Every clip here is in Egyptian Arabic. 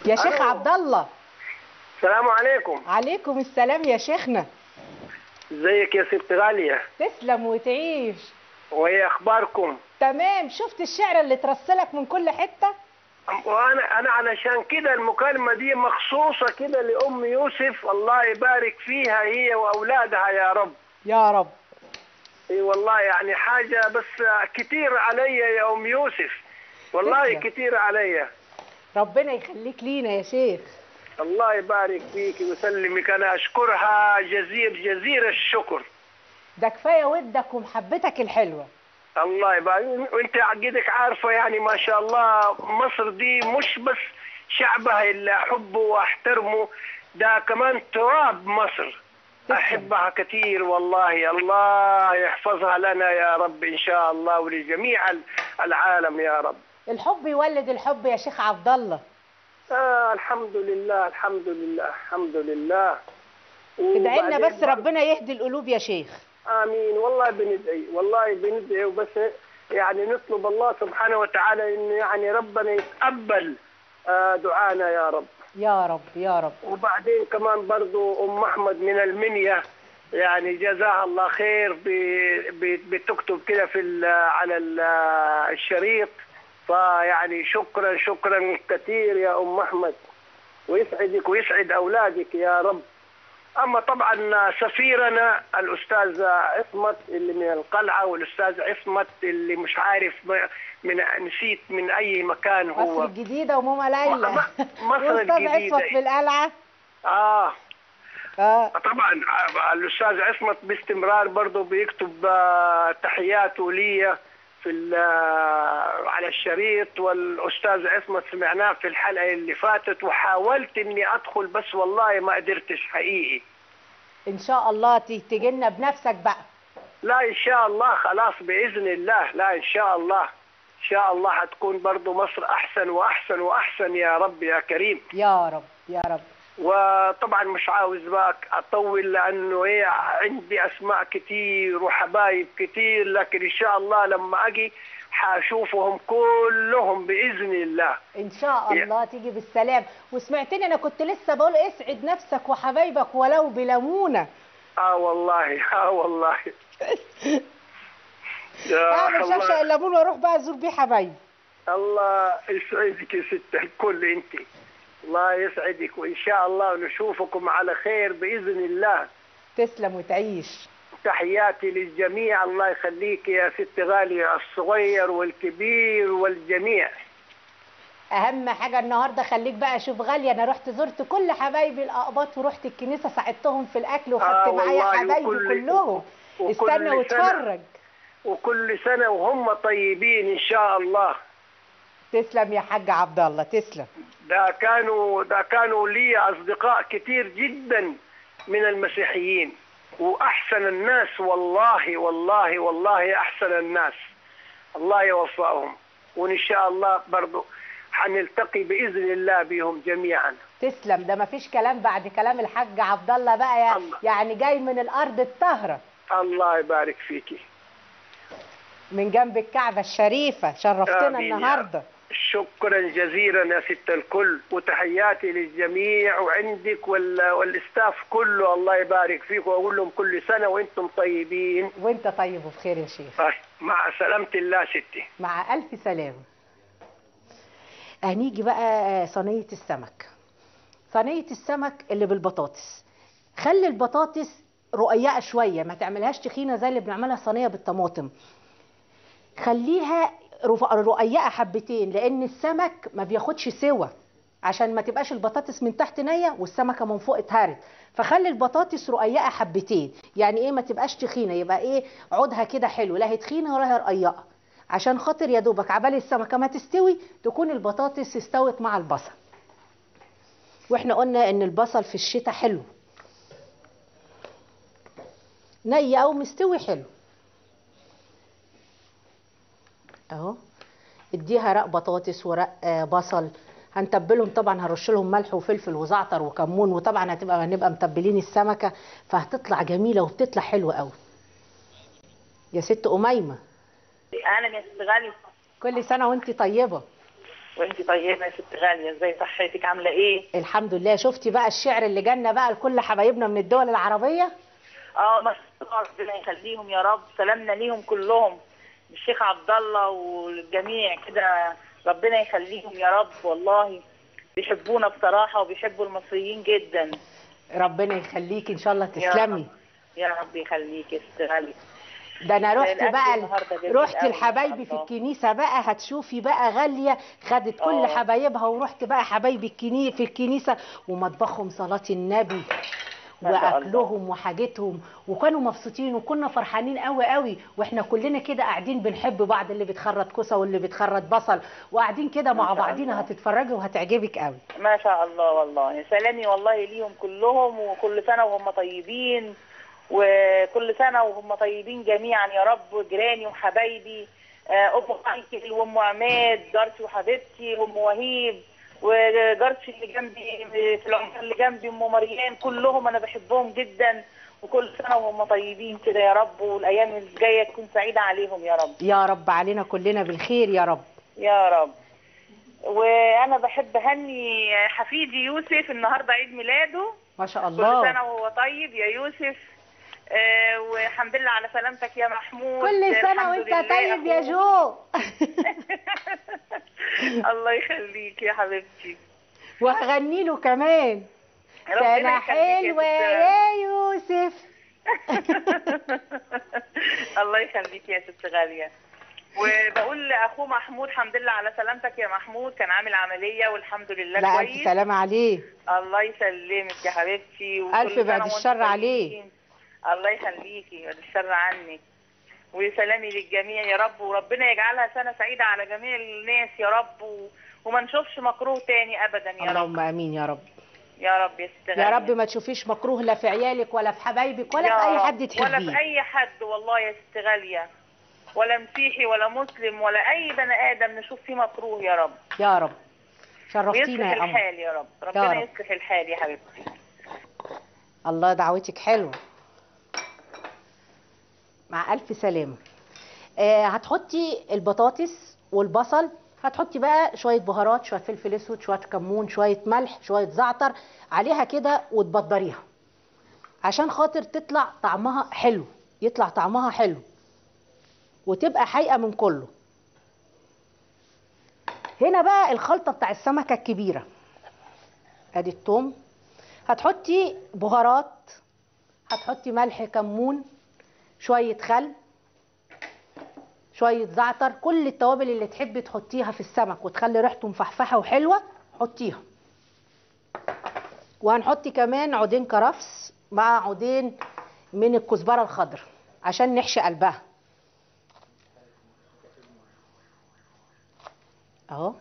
يا شيخ ألو. عبد الله السلام عليكم عليكم السلام يا شيخنا ازيك يا ست غالية تسلم وتعيش وايه اخباركم تمام شفت الشعر اللي ترسلك من كل حته وانا انا علشان كده المكالمة دي مخصوصة كده لام يوسف الله يبارك فيها هي واولادها يا رب يا رب اي والله يعني حاجة بس كتير عليا يا ام يوسف والله تسلم. كتير عليا ربنا يخليك لينا يا شيخ الله يبارك فيك ويسلمك انا اشكرها جزير جزير الشكر ده كفايه ودك ومحبتك الحلوه الله يبارك وانت عقيدك عارفه يعني ما شاء الله مصر دي مش بس شعبها اللي احبه واحترمه ده كمان تراب مصر تسلم. احبها كثير والله الله يحفظها لنا يا رب ان شاء الله ولجميع العالم يا رب الحب يولد الحب يا شيخ عبد الله آه الحمد لله الحمد لله الحمد لله ادعي لنا وبعدين بس ربنا يهدي القلوب يا شيخ امين والله بندعي والله بندعي وبس يعني نطلب الله سبحانه وتعالى انه يعني ربنا يتقبل آه، دعانا يا رب يا رب يا رب وبعدين كمان برضو ام احمد من المنيا يعني جزاها الله خير ب- ب- بتكتب كده في ال- على ال- الشريط فيعني شكرا شكرا كثير يا ام احمد ويسعدك ويسعد اولادك يا رب اما طبعا سفيرنا الاستاذ عصمت اللي من القلعه والاستاذ عصمت اللي مش عارف م- من نسيت من اي مكان مصر هو الجديده وماما ليلى م- مصر واستاذ الجديدة. عصمت في القلعه اه اه طبعا آه، الاستاذ عصمت باستمرار برضه بيكتب آه، تحياته لي في ال- آه، على الشريط والاستاذ عصمت سمعناه في الحلقه اللي فاتت وحاولت اني ادخل بس والله ما قدرتش حقيقي ان شاء الله ت- تجينا بنفسك بقى لا ان شاء الله خلاص باذن الله لا ان شاء الله ان شاء الله هتكون برضه مصر احسن واحسن واحسن يا رب يا كريم يا رب يا رب وطبعا مش عاوز بقى اطول لانه ايه عندي اسماء كتير وحبايب كتير لكن ان شاء الله لما اجي حاشوفهم كلهم باذن الله ان شاء يا- الله تيجي بالسلام وسمعتني انا كنت لسه بقول اسعد نفسك وحبايبك ولو بليمونه اه والله اه والله يا اعمل الله- شفشق الليمون واروح بقى ازور بيه حبايبي الله يسعدك يا ست الكل انت الله يسعدك وان شاء الله نشوفكم على خير باذن الله تسلم وتعيش تحياتي للجميع الله يخليك يا ست غالية الصغير والكبير والجميع اهم حاجه النهارده خليك بقى شوف غاليه انا رحت زرت كل حبايبي الاقباط ورحت الكنيسه ساعدتهم في الاكل وخدت آه معايا والله، حبايبي وكل- كلهم وكل استنى سنة. واتفرج وكل سنة وهم طيبين إن شاء الله تسلم يا حاج عبد الله تسلم ده كانوا ده كانوا لي أصدقاء كتير جدا من المسيحيين وأحسن الناس والله والله والله أحسن الناس الله يوفقهم وإن شاء الله برضو حنلتقي بإذن الله بهم جميعا تسلم ده مفيش كلام بعد كلام الحاج عبد الله بقى يا الله. يعني جاي من الارض الطاهره الله يبارك فيكي من جنب الكعبه الشريفه شرفتنا آمين يا النهارده شكرا جزيلا يا ست الكل وتحياتي للجميع وعندك وال... والاستاف كله الله يبارك فيك واقول لهم كل سنه وانتم طيبين وانت طيب وبخير يا شيخ طيب، مع سلامه الله ستي مع ألف سلامة هنيجي بقى صينية السمك صينية السمك اللي بالبطاطس خلي البطاطس رقيقة شوية ما تعملهاش تخينة زي اللي بنعملها صينية بالطماطم خليها رف- رقيقة حبتين لأن السمك ما بياخدش سوا عشان ما تبقاش البطاطس من تحت نية والسمكة من فوق اتهرت فخلي البطاطس رقيقة حبتين يعني ايه ما تبقاش تخينة يبقى ايه عودها كده حلو لا هي تخينة ولا هي رقيقة عشان خاطر يا دوبك عبال السمكة ما تستوي تكون البطاطس استوت مع البصل واحنا قلنا ان البصل في الشتاء حلو ني او مستوي حلو اهو اديها رق بطاطس ورق آه، بصل هنتبلهم طبعا هرش لهم ملح وفلفل وزعتر وكمون وطبعا هتبقى هنبقى متبلين السمكه فهتطلع جميله وبتطلع حلوه قوي يا ست اميمه اهلا يا ست غالي كل سنه وانت طيبه وانت طيبه يا ست غاليه ازاي صحتك عامله ايه الحمد لله شفتي بقى الشعر اللي جالنا بقى لكل حبايبنا من الدول العربيه اه ما شاء الله ربنا يخليهم يا رب سلامنا ليهم كلهم الشيخ عبد الله والجميع كده ربنا يخليهم يا رب والله بيحبونا بصراحه وبيحبوا المصريين جدا ربنا يخليكي ان شاء الله يا تسلمي رب. يا رب يخليك يا ست غاليه ده انا رحت الأكل بقى النهاردة جميل رحت قوي ما شاء لحبايبي في الله. الكنيسه بقى هتشوفي بقى غاليه خدت كل آه. حبايبها ورحت بقى حبايبي الكني في الكنيسه ومطبخهم صلاه النبي ما شاء الله. واكلهم وحاجتهم وكانوا مبسوطين وكنا فرحانين قوي قوي واحنا كلنا كده قاعدين بنحب بعض اللي بتخرط كوسه واللي بتخرط بصل وقاعدين كده ما مع شاء بعضينا الله. هتتفرجي وهتعجبك قوي ما شاء الله والله سلامي والله ليهم كلهم وكل سنة وهم طيبين وكل سنة وهم طيبين جميعا يا رب جيراني وحبايبي آه، أم مايكل وأم عماد جارتي وحبيبتي وأم وهيب وجارتي اللي جنبي في العمارة اللي جنبي أم مريم كلهم أنا بحبهم جدا وكل سنة وهم طيبين كده يا رب والأيام الجاية تكون سعيدة عليهم يا رب يا رب علينا كلنا بالخير يا رب يا رب وانا بحب اهني حفيدي يوسف النهارده عيد ميلاده ما شاء كل الله سنه وهو طيب يا يوسف آه والحمد لله على سلامتك يا محمود كل سنه الحمد وانت لله طيب يا أخوه. جو الله يخليك يا حبيبتي وهغني له كمان ربنا سنة يخليك يا حلوة ست- يا يوسف الله يخليك يا ست غاليه وبقول لاخوه محمود الحمد لله على سلامتك يا محمود كان عامل عمليه والحمد لله لا ألف كويس سلامة عليه الله يسلمك يا حبيبتي وكل ألف سنة بعد وانتم الشر عليه. طيبين. الله يخليكي بعد الشر عني وسلامي للجميع يا رب وربنا يجعلها سنة سعيدة على جميع الناس يا رب و... وما نشوفش مكروه تاني أبدا يا رب اللهم امين يا رب يا رب يا ست يا غالية. رب ما تشوفيش مكروه لا في عيالك ولا في حبايبك ولا يا في اي رب. حد ولا في تحبيه أي حد والله يا ست غالية ولا مسيحي ولا مسلم ولا أي بني آدم نشوف فيه مكروه يا رب يا رب ويصلح شرفتينا يا قمر الحال يا رب ربنا رب. يصلح الحال يا حبيبتي الله دعوتك حلوه مع الف سلامه آه هتحطي البطاطس والبصل هتحطي بقى شويه بهارات شويه فلفل اسود شويه كمون شويه ملح شويه زعتر عليها كده وتبدريها عشان خاطر تطلع طعمها حلو يطلع طعمها حلو وتبقى حقيقه من كله هنا بقى الخلطه بتاع السمكه الكبيره ادي التوم هتحطي بهارات هتحطي ملح كمون شويه خل شويه زعتر كل التوابل اللي تحبي تحطيها في السمك وتخلي ريحته مفحفحه وحلوه حطيها وهنحط كمان عودين كرفس مع عودين من الكزبره الخضراء عشان نحشي قلبها اهو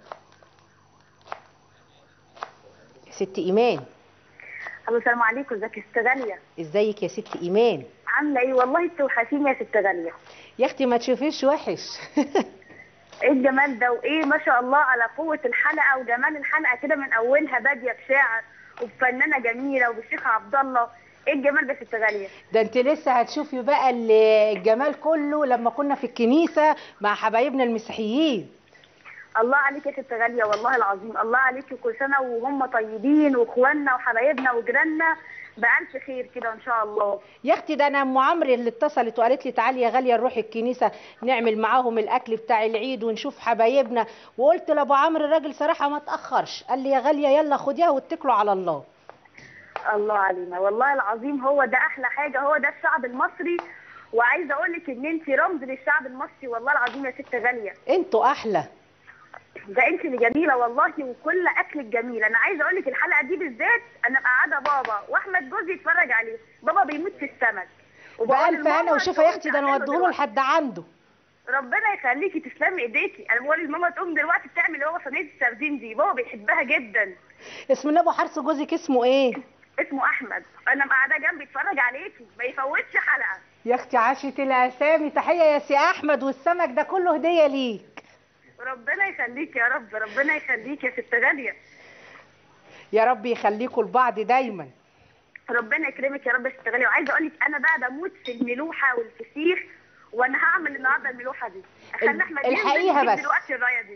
يا ست ايمان الو السلام عليكم ازيك يا ست غاليه ازيك يا ست ايمان عامله ايه والله انت وحشيني يا ست غاليه يا اختي ما تشوفيش وحش ايه الجمال ده وايه ما شاء الله على قوه الحلقه وجمال الحلقه كده من اولها باديه بشاعر وبفنانه جميله وبالشيخ عبد الله ايه الجمال ده يا ست غاليه ده انت لسه هتشوفي بقى ال- الجمال كله لما كنا في الكنيسه مع حبايبنا المسيحيين الله عليك يا ست غاليه والله العظيم الله عليك وكل سنه وهم طيبين واخواننا وحبايبنا وجيراننا بألف خير كده ان شاء الله يا اختي ده انا ام عمرو اللي اتصلت وقالت لي تعالي يا غاليه نروح الكنيسه نعمل معاهم الاكل بتاع العيد ونشوف حبايبنا وقلت لابو عمرو الراجل صراحه ما تاخرش قال لي يا غاليه يلا خديها واتكلوا على الله الله علينا والله العظيم هو ده احلى حاجه هو ده الشعب المصري وعايزه اقول لك ان انت رمز للشعب المصري والله العظيم يا ست غاليه انتوا احلى ده انت اللي جميله والله وكل اكلك جميل انا عايزه اقول لك الحلقه دي بالذات انا مقعده بابا واحمد جوزي يتفرج عليه بابا بيموت في السمك وبقول بألف لماما انا وشوفها يا اختي ده انا تعمله اوديه له دلوقتي. لحد عنده ربنا يخليكي تسلمي ايديكي انا بقول لماما تقوم دلوقتي تعمل هو صينيه السردين دي بابا بيحبها جدا اسم الله ابو حرس جوزك اسمه ايه اسمه احمد انا مقعده جنبي يتفرج عليكي ما يفوتش حلقه يا اختي عاشت الاسامي تحيه يا سي احمد والسمك ده كله هديه ليك ربنا يخليك يا رب ربنا يخليك يا ست غاليه يا رب يخليكم لبعض دايما ربنا يكرمك يا رب يا ست غاليه وعايزه اقول لك انا بقى بموت في الملوحه والفسيخ وانا هعمل النهارده الملوحه دي خلي احمد ينزل الحقيقة يجيب بس. دلوقتي الرايه دي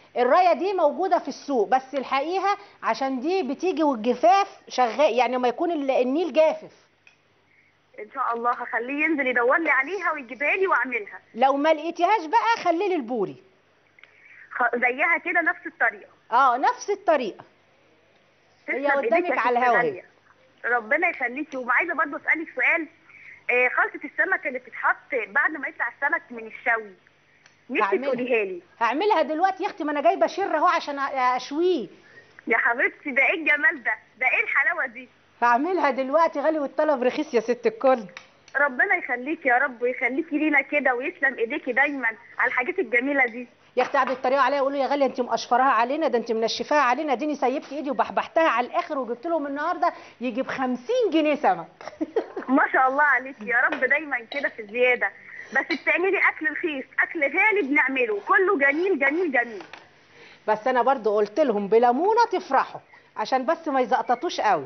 الرايه دي موجوده في السوق بس الحقيقه عشان دي بتيجي والجفاف شغال يعني ما يكون ال- النيل جافف ان شاء الله هخليه ينزل يدور لي عليها ويجيبها لي واعملها لو ما لقيتيهاش بقى خلي لي البوري خ- زيها كده نفس الطريقه اه نفس الطريقه هي تسلم قدامك إيديك يا على ست الهوا غالية. ربنا يخليكي وعايزه برضه اسالك سؤال آه، خلطه السمك اللي بتتحط بعد ما يطلع السمك من الشوي نفسي هعملها. تقوليها لي هعملها دلوقتي يا اختي ما انا جايبه شر اهو عشان أ- اشويه يا حبيبتي ده ايه الجمال ده ده ايه الحلاوه دي هعملها دلوقتي غالي والطلب رخيص يا ست الكل ربنا يخليكي يا رب ويخليكي لينا كده ويسلم ايديكي دايما على الحاجات الجميله دي يا اختي قعدوا يتريقوا عليا يقولوا يا غاليه انت مقشفراها علينا ده انت منشفاها علينا اديني سيبت ايدي وبحبحتها على الاخر وجبت لهم النهارده يجي ب 50 جنيه سمك ما شاء الله عليكي يا رب دايما كده في الزياده بس بتعملي اكل رخيص اكل غالي بنعمله كله جميل جميل جميل بس انا برضو قلت لهم بليمونه تفرحوا عشان بس ما يزقططوش قوي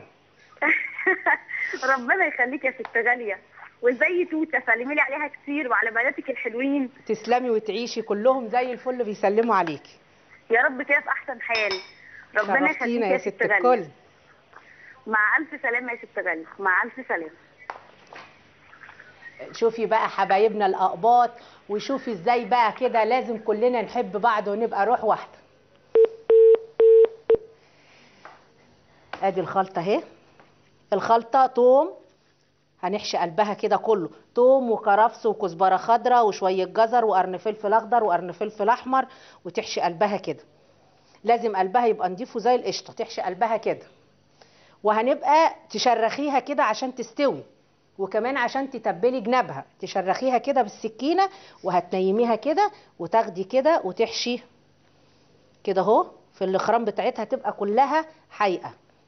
ربنا يخليك يا ست غاليه وازاي توته سلمي لي عليها كتير وعلى بناتك الحلوين تسلمي وتعيشي كلهم زي الفل بيسلموا عليكي يا رب كده في احسن حال ربنا يخليك شرفتينا يا ست غاليه الكل مع الف سلامه يا ست غاليه مع الف سلامه شوفي بقى حبايبنا الاقباط وشوفي ازاي بقى كده لازم كلنا نحب بعض ونبقى روح واحده ادي الخلطه اهي الخلطه توم هنحشي قلبها كده كله توم وكرفس وكزبره خضراء وشويه جزر وقرن فلفل اخضر وقرن فلفل احمر وتحشي قلبها كده لازم قلبها يبقى نضيفه زي القشطه تحشي قلبها كده وهنبقى تشرخيها كده عشان تستوي وكمان عشان تتبلي جنابها تشرخيها كده بالسكينه وهتنيميها كده وتاخدي كده وتحشي كده اهو في الاخرام بتاعتها تبقى كلها حيقه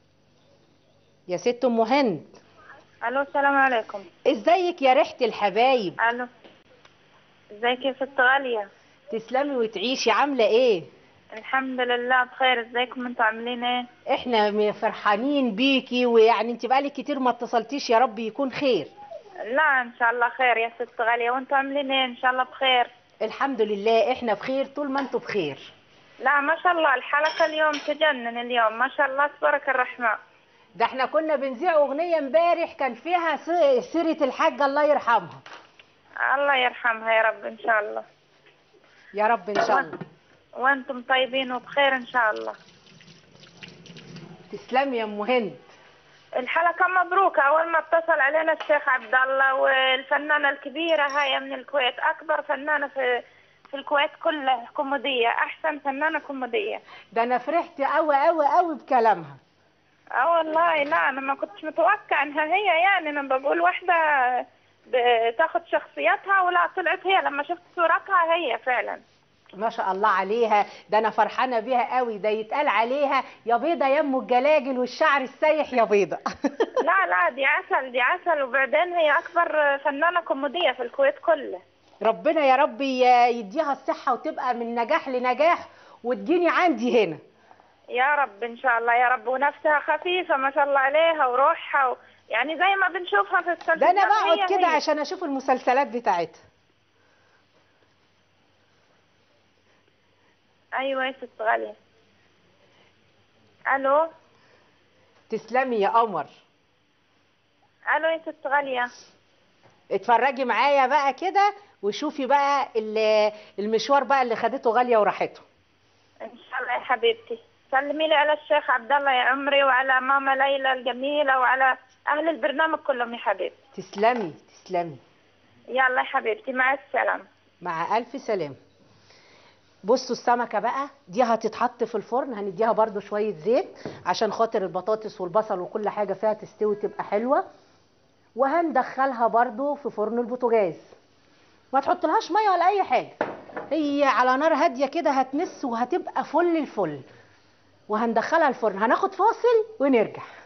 يا ست ام هند الو السلام عليكم ازيك يا ريحه الحبايب الو ازيك يا ست غالية تسلمي وتعيشي عامله ايه الحمد لله بخير ازيكم انتوا عاملين ايه احنا م- فرحانين بيكي ويعني انت بقالك كتير ما اتصلتيش يا رب يكون خير لا ان شاء الله خير يا ست غالية وانتوا عاملين ايه ان شاء الله بخير الحمد لله احنا بخير طول ما انتوا بخير لا ما شاء الله الحلقة اليوم تجنن اليوم ما شاء الله تبارك الرحمن ده احنا كنا بنذيع اغنيه امبارح كان فيها س- سيره الحاجه الله يرحمها الله يرحمها يا رب ان شاء الله يا رب ان شاء الله وانتم طيبين وبخير ان شاء الله تسلمي يا ام هند الحلقة مبروكة أول ما اتصل علينا الشيخ عبد الله والفنانة الكبيرة هاي من الكويت أكبر فنانة في في الكويت كلها كوميدية أحسن فنانة كوميدية ده انا فرحت قوي قوي قوي بكلامها اه والله لا أنا ما كنتش متوقع إنها هي يعني أنا بقول واحدة بتاخد شخصيتها ولا طلعت هي لما شفت صورتها هي فعلا ما شاء الله عليها ده انا فرحانه بيها قوي ده يتقال عليها يا بيضه يا ام الجلاجل والشعر السايح يا بيضه لا لا دي عسل دي عسل وبعدين هي أكبر فنانة كوميدية في الكويت كله ربنا يا رب ي- يديها الصحه وتبقى من نجاح لنجاح وتجيني عندي هنا يا رب ان شاء الله يا رب ونفسها خفيفه ما شاء الله عليها وروحها و... يعني زي ما بنشوفها في التلفزيون ده انا هي بقعد كده هي. عشان اشوف المسلسلات بتاعتها ايوه يا ست غاليه الو تسلمي يا قمر الو يا ست غاليه اتفرجي معايا بقى كده وشوفي بقى ال- المشوار بقى اللي خدته غاليه وراحته ان شاء الله يا حبيبتي سلمي لي على الشيخ عبد الله يا عمري وعلى ماما ليلى الجميله وعلى اهل البرنامج كلهم يا حبيبتي تسلمي تسلمي يلا يا حبيبتي مع السلامه مع الف سلامه بصوا السمكه بقى دي هتتحط في الفرن هنديها برده شويه زيت عشان خاطر البطاطس والبصل وكل حاجه فيها تستوي تبقى حلوه وهندخلها برده في فرن البوتاجاز ما تحطلهاش ميه ولا اي حاجه هي على نار هاديه كده هتمس وهتبقى فل الفل وهندخلها الفرن هناخد فاصل ونرجع